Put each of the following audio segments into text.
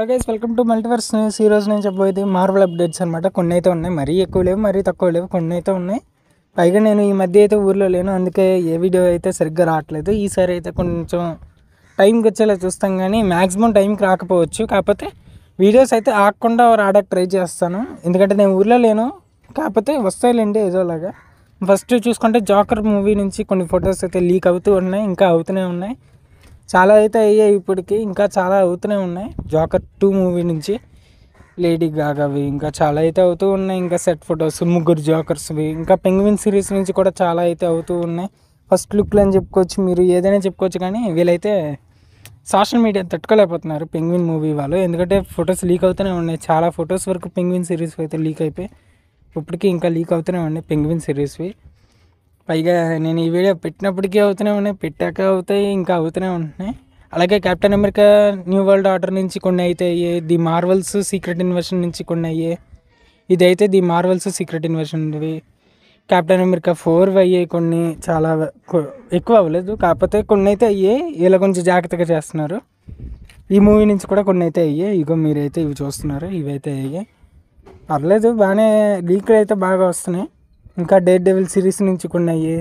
guys welcome to multiverse news ఈ రోజు నేను చెప్పబోయేది మార్వల్ అప్డేట్స్ అనమాట కొన్ని అయితే ఉన్నాయి మరీ ఎక్కువ లేవు మరీ తక్కువ లేవు కొన్ని అయితే ఉన్నాయి పైగా నేను ఈ మధ్య అయితే ఊర్లో లేను అందుకే ఏ వీడియో అయితే సరిగ్గా రావట్లేదు ఈసారి అయితే కొంచెం టైంకి వచ్చేలా చూస్తాం కానీ మ్యాక్సిమం టైంకి రాకపోవచ్చు కాకపోతే వీడియోస్ అయితే ఆగకుండా రావడానికి ట్రై చేస్తాను ఎందుకంటే నేను ఊర్లో లేను కాకపోతే వస్తాయిలేండి ఏదోలాగా ఫస్ట్ చూసుకుంటే జాకర్ మూవీ నుంచి కొన్ని ఫొటోస్ అయితే లీక్ అవుతూ ఉన్నాయి ఇంకా అవుతూనే ఉన్నాయి చాలా అయితే అయ్యాయి ఇప్పటికి ఇంకా చాలా అవుతూనే ఉన్నాయి జాకర్ టూ మూవీ నుంచి లేడీ గాగావి ఇంకా చాలా అయితే అవుతూ ఉన్నాయి ఇంకా సెట్ ఫొటోస్ ముగ్గురు జాకర్స్వి ఇంకా పెంగ్విన్ సిరీస్ నుంచి కూడా చాలా అయితే అవుతూ ఉన్నాయి ఫస్ట్ లుక్లు అని చెప్పుకోవచ్చు మీరు ఏదైనా చెప్పుకోవచ్చు కానీ వీళ్ళైతే సోషల్ మీడియా తట్టుకోలేకపోతున్నారు పెంగ్విన్ మూవీ వాళ్ళు ఎందుకంటే ఫొటోస్ లీక్ అవుతూనే ఉన్నాయి చాలా ఫొటోస్ వరకు పెంగ్విన్ సిరీస్ అయితే లీక్ అయిపోయి ఇప్పటికీ ఇంకా లీక్ అవుతూనే ఉన్నాయి పెంగ్విన్ సిరీస్వి పైగా నేను ఈ వీడియో పెట్టినప్పటికీ అవుతూనే ఉన్నాయి పెట్టాక అవుతాయి ఇంకా అవుతూనే ఉంటున్నాయి అలాగే captain America new world order నుంచి కొన్ని అయితే అయ్యాయి ది మార్వల్స్ సీక్రెట్ ఇన్వర్షన్ నుంచి కొన్ని అయ్యాయి ఇదైతే ది మార్వల్స్ సీక్రెట్ ఇన్వర్షన్వి కెప్టెన్ అమెరికా ఫోర్ అయ్యాయి కొన్ని చాలా కొ- ఎక్కువ అవ్వలేదు కాకపోతే కొన్ని అయితే అయ్యాయి ఇలా కొంచెం జాగ్రత్తగా చేస్తున్నారు ఈ మూవీ నుంచి కూడా కొన్ని అయితే అయ్యాయి ఇగో మీరైతే ఇవి చూస్తున్నారు ఇవైతే అయ్యాయి పర్లేదు బాగానే లీక్లు అయితే బాగా వస్తున్నాయి ఇంకా డేట్ డెవిల్ సిరీస్ నుంచి కొన్ని అయ్యాయి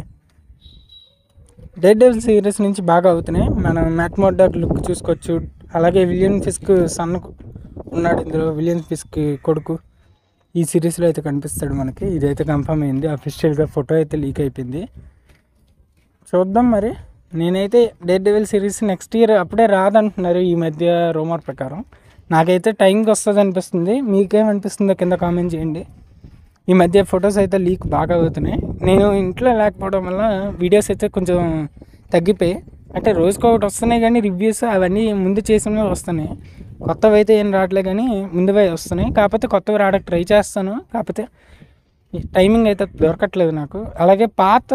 డేట్ డెవిల్ సిరీస్ నుంచి బాగా అవుతున్నాయి మనం మ్యాట్ మోర్డాక్ లుక్ చూసుకోవచ్చు అలాగే విలియన్ ఫిస్క్ సన్ ఉన్నాడు ఇందులో విలియన్ ఫిస్క్ కొడుకు ఈ సిరీస్లో అయితే కనిపిస్తాడు మనకి ఇదైతే కన్ఫర్మ్ అయింది అఫీషియల్గా ఫోటో అయితే లీక్ అయిపోయింది చూద్దాం మరి నేనైతే Daredevil series next year అప్పుడే రాదంటున్నారు ఈ మధ్య రూమర్ ప్రకారం నాకైతే టైంకి వస్తుంది అనిపిస్తుంది మీకేమనిపిస్తుందో కింద కామెంట్ చేయండి ఈ మధ్య ఫొటోస్ అయితే లీక్ బాగా అవుతున్నాయి నేను ఇంట్లో లేకపోవడం వల్ల వీడియోస్ అయితే కొంచెం తగ్గిపోయి అంటే రోజుకి ఒకటి వస్తున్నాయి కానీ రివ్యూస్ అవన్నీ ముందు చేసినవి వస్తున్నాయి కొత్తవి అయితే ఏం రావట్లేదు కానీ ముందువే వస్తున్నాయి కాకపోతే కొత్తవి రావడానికి ట్రై చేస్తాను కాకపోతే టైమింగ్ అయితే దొరకట్లేదు నాకు అలాగే పాత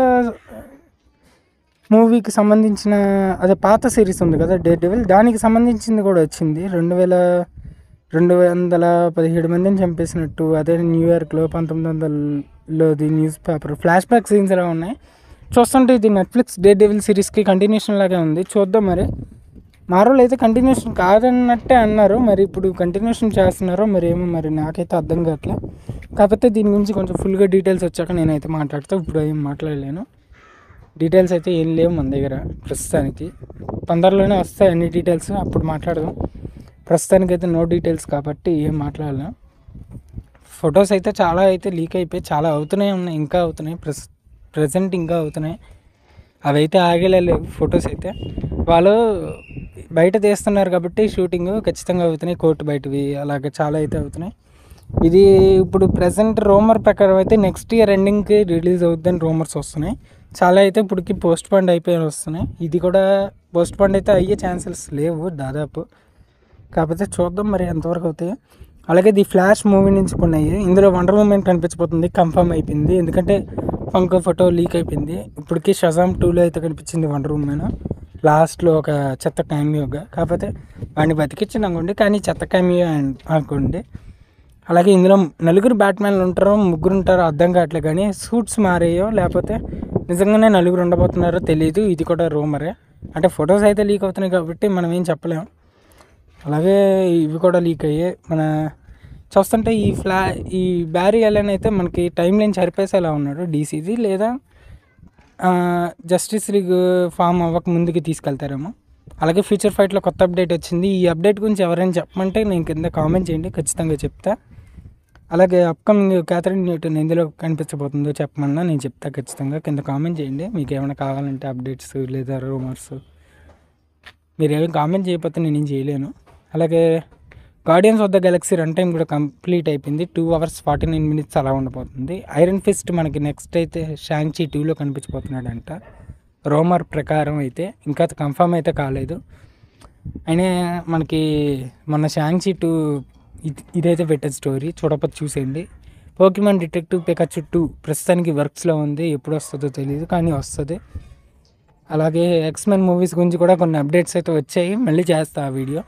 మూవీకి సంబంధించిన అదే పాత సిరీస్ ఉంది కదా డే డెవిల్ దానికి సంబంధించింది కూడా వచ్చింది రెండు వేల రెండు వందల పదిహేడు మందిని చంపేసినట్టు అదే న్యూయార్క్లో పంతొమ్మిది వందలలోది news paper flash back scenes ఎలా ఉన్నాయి చూస్తుంటే ఇది నెట్ఫ్లిక్స్ డే డెవిల్ సిరీస్కి కంటిన్యూషన్ లాగే ఉంది చూద్దాం మరి మార్వల్ అయితే కంటిన్యూషన్ కాదన్నట్టే అన్నారు మరి ఇప్పుడు కంటిన్యూషన్ చేస్తున్నారో మరి ఏమో మరి నాకైతే అర్థం కావట్లే కాకపోతే దీని గురించి కొంచెం ఫుల్గా డీటెయిల్స్ వచ్చాక నేనైతే మాట్లాడుతూ ఇప్పుడు ఏం మాట్లాడలేను డీటెయిల్స్ అయితే ఏం లేవు మన దగ్గర ప్రస్తుతానికి తొందరలోనే వస్తాయి అన్ని డీటెయిల్స్ అప్పుడు మాట్లాడదాం ప్రస్తుతానికి అయితే నో డీటెయిల్స్ కాబట్టి ఏం మాట్లాడలేం ఫొటోస్ అయితే చాలా అయితే లీక్ అయిపోయి చాలా అవుతూనే ఉన్నాయి ఇంకా అవుతున్నాయి ప్రెస్ ప్రజెంట్ ఇంకా అవుతున్నాయి అవి అయితే ఆగేలేవు ఫొటోస్ అయితే వాళ్ళు బయట తీస్తున్నారు కాబట్టి షూటింగ్ ఖచ్చితంగా అవుతున్నాయి కోర్టు బయటవి అలాగే చాలా అయితే అవుతున్నాయి ఇది ఇప్పుడు ప్రజెంట్ రోమర్ ప్రకారం అయితే నెక్స్ట్ ఇయర్ ఎండింగ్కి రిలీజ్ అవుద్దని రూమర్స్ వస్తున్నాయి చాలా అయితే ఇప్పటికి పోస్ట్ పోండ్ అయిపోయి వస్తున్నాయి ఇది కూడా పోస్ట్ పోండ్ అయితే అయ్యే ఛాన్సెస్ లేవు దాదాపు కాకపోతే చూద్దాం మరి ఎంతవరకు అవుతాయి అలాగే ది ఫ్లాష్ మూవీ నుంచి కొన్ని అయ్యాయి ఇందులో వండర్ ఉమెన్ కనిపించబోతుంది కన్ఫర్మ్ అయిపోయింది ఎందుకంటే పంక ఫోటో లీక్ అయిపోయింది ఇప్పటికీ షజామ్ టూలో అయితే కనిపించింది వండర్ ఉమెన్ లాస్ట్లో ఒక చెత్త క్యామియోగా కాకపోతే వాడిని బతికించింది అనుకోండి కానీ చెత్త క్యామియో అనుకోండి అలాగే ఇందులో నలుగురు బ్యాట్మెన్లు ఉంటారో ముగ్గురు ఉంటారో అర్థం కావట్లేదు కానీ సూట్స్ మారాయో లేకపోతే నిజంగానే నలుగురు ఉండబోతున్నారో తెలియదు ఇది కూడా రూమరే అంటే ఫొటోస్ అయితే లీక్ అవుతున్నాయి కాబట్టి మనం ఏం చెప్పలేం అలాగే ఇవి కూడా లీక్ అయ్యాయి మన చూస్తుంటే ఈ ఫ్లా ఈ బ్యారీ ఎలన్ అయితే మనకి టైం లైన్ సరిపేసేలా ఉన్నాడు డీసీది లేదా జస్టిస్ లీగ్ ఫామ్ అవ్వక ముందుకి తీసుకెళ్తారేమో అలాగే ఫ్యూచర్ ఫైట్లో కొత్త అప్డేట్ వచ్చింది ఈ అప్డేట్ గురించి ఎవరైనా చెప్పమంటే నేను కింద కామెంట్ చేయండి ఖచ్చితంగా చెప్తా అలాగే అప్కమింగ్ క్యాథరిన్ న్యూటన్ ఎందులో కనిపించబోతుందో చెప్పమన్నా నేను చెప్తా ఖచ్చితంగా కింద కామెంట్ చేయండి మీకు ఏమైనా కావాలంటే అప్డేట్స్ లేదా రూమర్స్ మీరు ఏమైనా కామెంట్ చేయకపోతే నేనేం చేయలేను అలాగే guardians of the galaxy run time కూడా కంప్లీట్ అయిపోయింది two hours forty nine minutes అలా ఉండబోతుంది ఐరన్ ఫిస్ట్ మనకి నెక్స్ట్ అయితే షాంగ్చీ టూలో కనిపించబోతున్నాడంట రోమర్ ప్రకారం అయితే ఇంకా కన్ఫర్మ్ అయితే కాలేదు అయినా మనకి మొన్న షాంగ్చీ టూ ఇది ఇదైతే పెట్టేది స్టోరీ చూడకపోతే చూసేయండి పోకిమాన్ డిటెక్టివ్ పికచ్చు టూ ప్రస్తుతానికి వర్క్స్లో ఉంది ఎప్పుడు వస్తుందో తెలియదు కానీ వస్తుంది అలాగే ఎక్స్మెన్ మూవీస్ గురించి కూడా కొన్ని అప్డేట్స్ అయితే వచ్చాయి మళ్ళీ చేస్తా ఆ వీడియో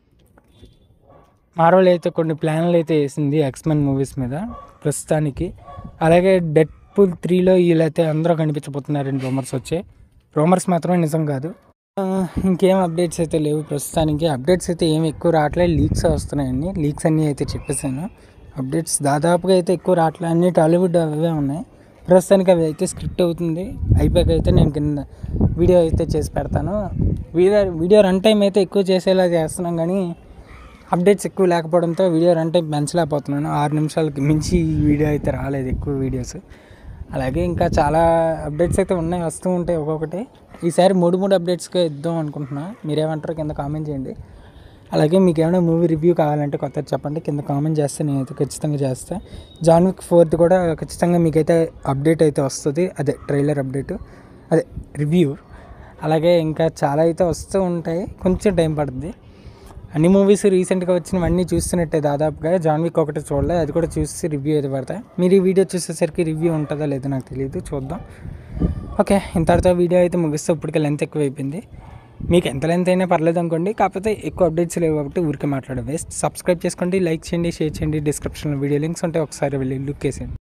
మార్వల్ అయితే కొన్ని ప్లాన్లు అయితే వేసింది ఎక్స్మెన్ మూవీస్ మీద ప్రస్తుతానికి అలాగే డెడ్ పూల్ త్రీలో వీళ్ళైతే అందరూ కనిపించబోతున్నారని రూమర్స్ వచ్చాయి రూమర్స్ మాత్రమే నిజం కాదు ఆ, ఇంకేం అప్డేట్స్ అయితే లేవు ప్రస్తుతానికి అప్డేట్స్ అయితే ఏం ఎక్కువ రావట్లేదు లీక్స్ వస్తున్నాయండి లీక్స్ అన్నీ అయితే చెప్పేసాను అప్డేట్స్ దాదాపుగా అయితే ఎక్కువ రావట్లేదు అన్ని టాలీవుడ్ అవే ఉన్నాయి ప్రస్తుతానికి అవి అయితే స్క్రిప్ట్ అవుతుంది అయిపోయాక అయితే నేను కింద వీడియో అయితే చేసి పెడతాను వీడియో వీడియో రన్ టైం అయితే ఎక్కువ చేసేలా చేస్తున్నాం కానీ అప్డేట్స్ ఎక్కువ లేకపోవడంతో వీడియో రన్ టైం పెంచలేకపోతున్నాను ఆరు నిమిషాలకి మించి ఈ వీడియో అయితే రాలేదు ఎక్కువ వీడియోస్ అలాగే ఇంకా చాలా అప్డేట్స్ అయితే ఉన్నాయి వస్తూ ఉంటాయి ఒక్కొక్కటి ఈసారి మూడు మూడు అప్డేట్స్గా ఇద్దాం అనుకుంటున్నా మీరేమంటారో కింద కామెంట్ చేయండి అలాగే మీకు ఏమైనా మూవీ రివ్యూ కావాలంటే కొత్తది చెప్పండి కింద కామెంట్ చేస్తే నేనైతే ఖచ్చితంగా చేస్తా జాన్ విక్ ఫోర్త్ కూడా ఖచ్చితంగా మీకైతే అప్డేట్ అయితే వస్తుంది అదే ట్రైలర్ అప్డేట్ అదే రివ్యూ అలాగే ఇంకా చాలా అయితే వస్తూ ఉంటాయి కొంచెం టైం పడుతుంది అన్ని మూవీస్ రీసెంట్గా వచ్చినవన్నీ చూస్తున్నట్టే దాదాపుగా జాన్ విక్ ఒకటి చూడలేదు అది కూడా చూసి రివ్యూ అయితే పడతా మీరు ఈ వీడియో చూసేసరికి రివ్యూ ఉంటుందో లేదో నాకు తెలియదు చూద్దాం ఓకే ఇంతటితో వీడియో అయితే ముగిస్తే ఇప్పటికే లెంత్ ఎక్కువ అయిపోయింది మీకు ఎంత లెంత్ అయినా పర్లేదు అనుకోండి కాకపోతే ఎక్కువ అప్డేట్స్ లేవు కాబట్టి ఊరికే మాట్లాడే వేస్ట్ సబ్స్క్రైబ్ చేసుకోండి లైక్ చేయండి షేర్ చేయండి డిస్క్రిప్షన్లో వీడియో లింక్స్ ఉంటాయి ఒకసారి వెళ్ళి లుక్ వేసేయండి